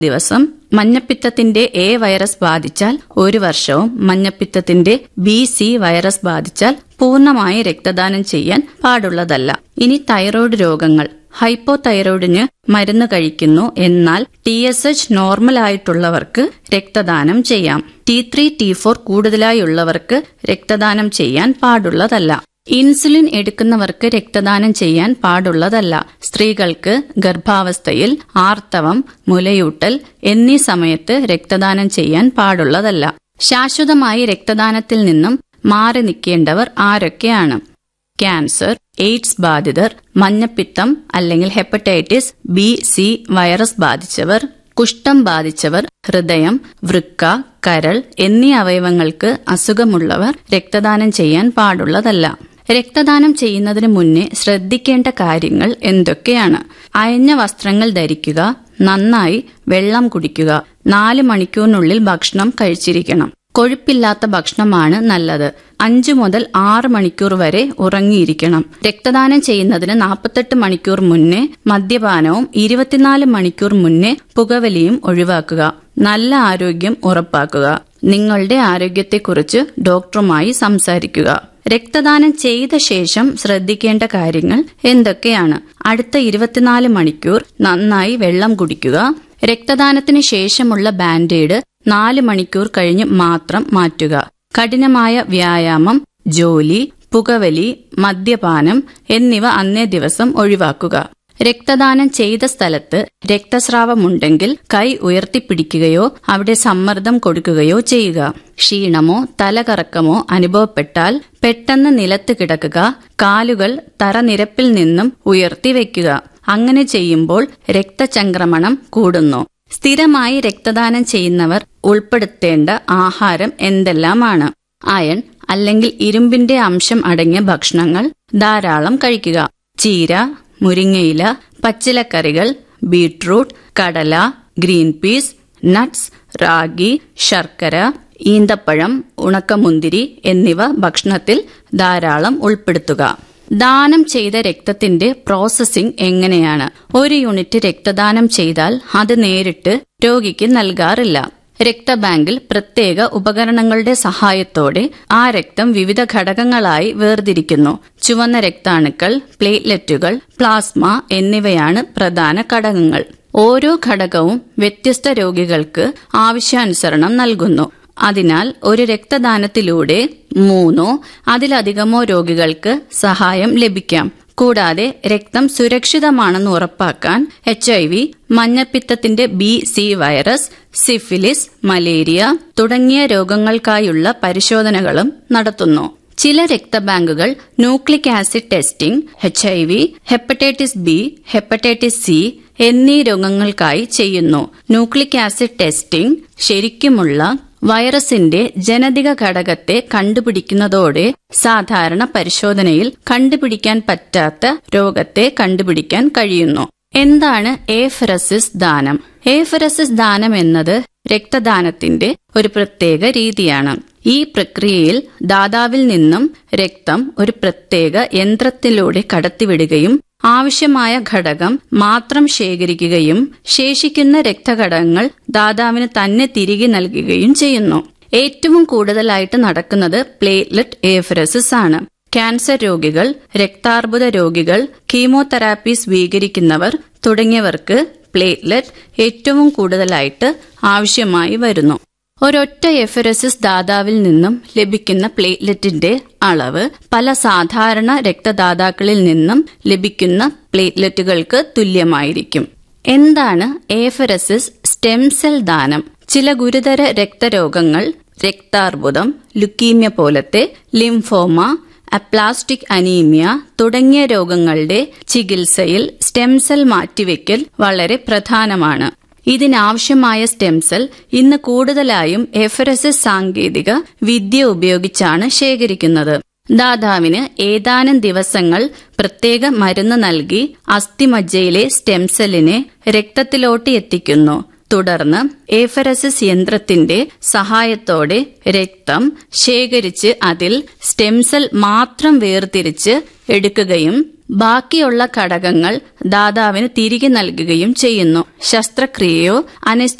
ദിവസം മഞ്ഞപ്പിത്തത്തിന്റെ A virus ബാധിച്ചാൽ ഒരു വർഷവും മഞ്ഞപ്പിത്തത്തിന്റെ ബി സി വൈറസ് ബാധിച്ചാൽ പൂർണ്ണമായി രക്തദാനം ചെയ്യാൻ പാടുള്ളതല്ല ഇനി തൈറോയ്ഡ് രോഗങ്ങൾ ഹൈപ്പോ തൈറോയിഡിന് മരുന്ന് കഴിക്കുന്നു എന്നാൽ ടി എസ് എച്ച് നോർമൽ ആയിട്ടുള്ളവർക്ക് രക്തദാനം ചെയ്യാം ടി ത്രീ ടി ഫോർ കൂടുതലായുള്ളവർക്ക് രക്തദാനം ചെയ്യാൻ പാടുള്ളതല്ല ഇൻസുലിൻ എടുക്കുന്നവർക്ക് രക്തദാനം ചെയ്യാൻ പാടുള്ളതല്ല സ്ത്രീകൾക്ക് ഗർഭാവസ്ഥയിൽ ആർത്തവം മുലയൂട്ടൽ എന്നീ സമയത്ത് രക്തദാനം ചെയ്യാൻ പാടുള്ളതല്ല ശാശ്വതമായി രക്തദാനത്തിൽ നിന്നും മാറി നിൽക്കേണ്ടവർ ആരൊക്കെയാണ് ക്യാൻസർ എയ്ഡ്സ് ബാധിതർ മഞ്ഞപ്പിത്തം അല്ലെങ്കിൽ ഹെപ്പറ്റൈറ്റിസ് ബി സി വൈറസ് ബാധിച്ചവർ കുഷ്ഠം ബാധിച്ചവർ ഹൃദയം വൃക്ക കരൾ എന്നീ അവയവങ്ങൾക്ക് അസുഖമുള്ളവർ രക്തദാനം ചെയ്യാൻ പാടുള്ളതല്ല രക്തദാനം ചെയ്യുന്നതിന് മുന്നേ ശ്രദ്ധിക്കേണ്ട കാര്യങ്ങൾ എന്തൊക്കെയാണ് അയഞ്ഞ വസ്ത്രങ്ങൾ ധരിക്കുക നന്നായി വെള്ളം കുടിക്കുക നാല് മണിക്കൂറിനുള്ളിൽ ഭക്ഷണം കഴിച്ചിരിക്കണം കൊഴുപ്പില്ലാത്ത ഭക്ഷണമാണ് നല്ലത് അഞ്ചു മുതൽ ആറ് മണിക്കൂർ വരെ ഉറങ്ങിയിരിക്കണം രക്തദാനം ചെയ്യുന്നതിന് നാൽപ്പത്തെട്ട് മണിക്കൂർ മുന്നേ മദ്യപാനവും ഇരുപത്തിനാല് മണിക്കൂർ മുന്നേ പുകവലിയും ഒഴിവാക്കുക നല്ല ആരോഗ്യം ഉറപ്പാക്കുക നിങ്ങളുടെ ആരോഗ്യത്തെക്കുറിച്ച് ഡോക്ടറുമായി സംസാരിക്കുക രക്തദാനം ചെയ്ത ശേഷം ശ്രദ്ധിക്കേണ്ട കാര്യങ്ങൾ എന്തൊക്കെയാണ് അടുത്ത ഇരുപത്തിനാല് മണിക്കൂർ നന്നായി വെള്ളം കുടിക്കുക രക്തദാനത്തിന് ശേഷമുള്ള ബാൻഡേഡ് നാല് മണിക്കൂർ കഴിഞ്ഞ് മാത്രം മാറ്റുക കഠിനമായ വ്യായാമം ജോലി പുകവലി മദ്യപാനം എന്നിവ അന്നേ ദിവസം ഒഴിവാക്കുക രക്തദാനം ചെയ്ത സ്ഥലത്ത് രക്തസ്രാവമുണ്ടെങ്കിൽ കൈ ഉയർത്തിപ്പിടിക്കുകയോ അവിടെ സമ്മർദ്ദം കൊടുക്കുകയോ ചെയ്യുക ക്ഷീണമോ തലകറക്കമോ അനുഭവപ്പെട്ടാൽ പെട്ടെന്ന് നിലത്ത് കിടക്കുക കാലുകൾ തറനിരപ്പിൽ നിന്നും ഉയർത്തിവെക്കുക അങ്ങനെ ചെയ്യുമ്പോൾ രക്തചംക്രമണം കൂടുന്നു സ്ഥിരമായി രക്തദാനം ചെയ്യുന്നവർ ഉൾപ്പെടുത്തേണ്ട ആഹാരം എന്തെല്ലാമാണ് അയൺ അല്ലെങ്കിൽ ഇരുമ്പിന്റെ അംശം അടങ്ങിയ ഭക്ഷണങ്ങൾ ധാരാളം കഴിക്കുക ചീര മുരിങ്ങയില പച്ചിലക്കറികൾ ബീട്രൂട്ട് കടല ഗ്രീൻ പീസ് നട്ട്സ് റാഗി ശർക്കര ഈന്തപ്പഴം ഉണക്കമുന്തിരി എന്നിവ ഭക്ഷണത്തിൽ ധാരാളം ഉൾപ്പെടുത്തുക ദാനം ചെയ്ത രക്തത്തിന്റെ പ്രോസസ്സിംഗ് എങ്ങനെയാണ് ഒരു യൂണിറ്റ് രക്തദാനം ചെയ്താൽ അത് നേരിട്ട് രോഗിക്ക് നൽകാറില്ല രക്തബാങ്കിൽ പ്രത്യേക ഉപകരണങ്ങളുടെ സഹായത്തോടെ ആ രക്തം വിവിധ ഘടകങ്ങളായി വേർതിരിക്കുന്നു ചുവന്ന രക്താണുക്കൾ പ്ലേറ്റ്ലെറ്റുകൾ പ്ലാസ്മ എന്നിവയാണ് പ്രധാന ഘടകങ്ങൾ ഓരോ ഘടകവും വ്യത്യസ്ത രോഗികൾക്ക് ആവശ്യാനുസരണം നൽകുന്നു അതിനാൽ ഒരു രക്തദാനത്തിലൂടെ മൂന്നോ അതിലധികമോ രോഗികൾക്ക് സഹായം ലഭിക്കാം കൂടാതെ രക്തം സുരക്ഷിതമാണെന്ന് ഉറപ്പാക്കാൻ എച്ച് ഐ വി മഞ്ഞപ്പിത്തത്തിന്റെ B C virus syphilis malaria തുടങ്ങിയ രോഗങ്ങൾക്കായുള്ള പരിശോധനകളും നടത്തുന്നു ചില രക്തബാങ്കുകൾ nucleic acid testing H I V hepatitis B hepatitis C എന്നീ രോഗങ്ങൾക്കായി ചെയ്യുന്നു ന്യൂക്ലിക് ആസിഡ് ടെസ്റ്റിംഗ് ശരിക്കുമുള്ള വൈറസിന്റെ ജനതിക ഘടകത്തെ കണ്ടുപിടിക്കുന്നതോടെ സാധാരണ പരിശോധനയിൽ കണ്ടുപിടിക്കാൻ പറ്റാത്ത രോഗത്തെ കണ്ടുപിടിക്കാൻ കഴിയുന്നു എന്താണ് ഏഫറസിസ് ദാനം ഏഫറസിസ് ദാനം എന്നത് രക്തദാനത്തിന്റെ ഒരു പ്രത്യേക രീതിയാണ് ഈ പ്രക്രിയയിൽ ദാതാവിൽ നിന്നും രക്തം ഒരു പ്രത്യേക യന്ത്രത്തിലൂടെ കടത്തിവിടുകയും ആവശ്യമായ ഘടകം മാത്രം ശേഖരിക്കുകയും ശേഷിക്കുന്ന രക്തഘടകങ്ങൾ ദാതാവിന് തന്നെ തിരികെ നൽകുകയും ചെയ്യുന്നു ഏറ്റവും കൂടുതലായിട്ട് നടക്കുന്നത് പ്ലേറ്റ്ലെറ്റ് ഏഫറസിസ് ആണ് ക്യാൻസർ രോഗികൾ രക്താർബുദ രോഗികൾ കീമോതെറാപ്പി സ്വീകരിക്കുന്നവർ തുടങ്ങിയവർക്ക് പ്ലേറ്റ്ലെറ്റ് ഏറ്റവും കൂടുതലായിട്ട് ആവശ്യമായി വരുന്നു ഒരൊറ്റ എഫറസിസ് ദാതാവിൽ നിന്നും ലഭിക്കുന്ന പ്ലേറ്റ്ലെറ്റിന്റെ അളവ് പല സാധാരണ രക്തദാതാക്കളിൽ നിന്നും ലഭിക്കുന്ന പ്ലേറ്റ്ലെറ്റുകൾക്ക് തുല്യമായിരിക്കും എന്താണ് ഏഫറസിസ് സ്റ്റെം സെൽ ദാനം ചില ഗുരുതര രക്തരോഗങ്ങൾ രക്താർബുദം ലുക്കീമ്യ പോലത്തെ ലിംഫോമ അപ്ലാസ്റ്റിക് അനീമിയ തുടങ്ങിയ രോഗങ്ങളുടെ ചികിത്സയിൽ സ്റ്റെം സെൽ മാറ്റിവെക്കൽ വളരെ പ്രധാനമാണ് ഇതിനാവശ്യമായ സ്റ്റെം സെൽ ഇന്ന് കൂടുതലായും എഫറസിസ് സാങ്കേതിക വിദ്യ ഉപയോഗിച്ചാണ് ശേഖരിക്കുന്നത് ദാതാവിന് ഏതാനും ദിവസങ്ങൾ പ്രത്യേക മരുന്ന് നൽകി അസ്ഥിമജ്ജയിലെ സ്റ്റെം സെല്ലിനെ രക്തത്തിലോട്ട് എത്തിക്കുന്നു തുടർന്ന് ഏഫറസിസ് യന്ത്രത്തിന്റെ സഹായത്തോടെ രക്തം ശേഖരിച്ച് അതിൽ സ്റ്റെം സെൽ മാത്രം വേർതിരിച്ച് എടുക്കുകയും ബാക്കിയുള്ള ഘടകങ്ങൾ ദാതാവിന് തിരികെ നൽകുകയും ചെയ്യുന്നു ശസ്ത്രക്രിയയോ അനസ്തീ